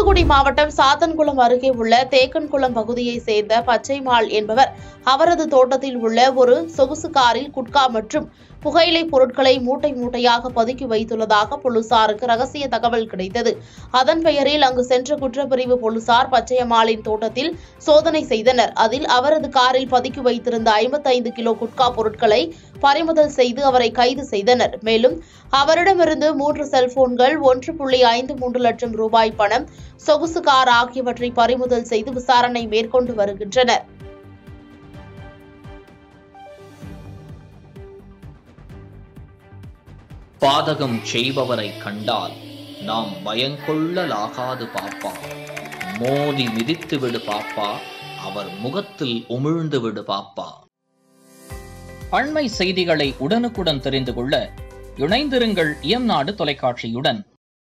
தூத்துக்குடி மாவட்டம் சாத்தன்குளம் அருகே உள்ள தேக்கன்குளம் பகுதியை சேர்ந்த பச்சைமால் என்பவர் அவரது தோட்டத்தில் உள்ள ஒரு சொகுசு காரில் குட்கா மற்றும் புகையிலை பொருட்களை மூட்டை மூட்டையாக பதுக்கி வைத்துள்ளதாக போலீசாருக்கு ரகசிய தகவல் கிடைத்தது அதன் பெயரில் அங்கு சென்ற குற்றப்பிரிவு போலீசார் பச்சையம்மாளின் தோட்டத்தில் சோதனை செய்தனர் அதில் அவரது காரில் பதுக்கி வைத்திருந்த ஐம்பத்தைந்து கிலோ குட்கா பொருட்களை பறிமுதல் செய்து அவரை கைது செய்தனர் மேலும் அவரிடமிருந்து மூன்று செல்போன்கள் ஒன்று புள்ளி ஐந்து மூன்று லட்சம் ரூபாய் பணம் சொகுசு கார் ஆகியவற்றை பறிமுதல் செய்து விசாரணை மேற்கொண்டு வருகின்றனர் பாதகம் செய்பவரை கண்டால் நாம் பயங்கொள்ளலாகாது பாப்பா மோதி மிதித்து விடு பாப்பா அவர் முகத்தில் உமிழ்ந்து விடு பாப்பா அண்மை செய்திகளை உடனுக்குடன் தெரிந்து கொள்ள இணைந்திருங்கள் இயம்நாடு தொலைக்காட்சியுடன்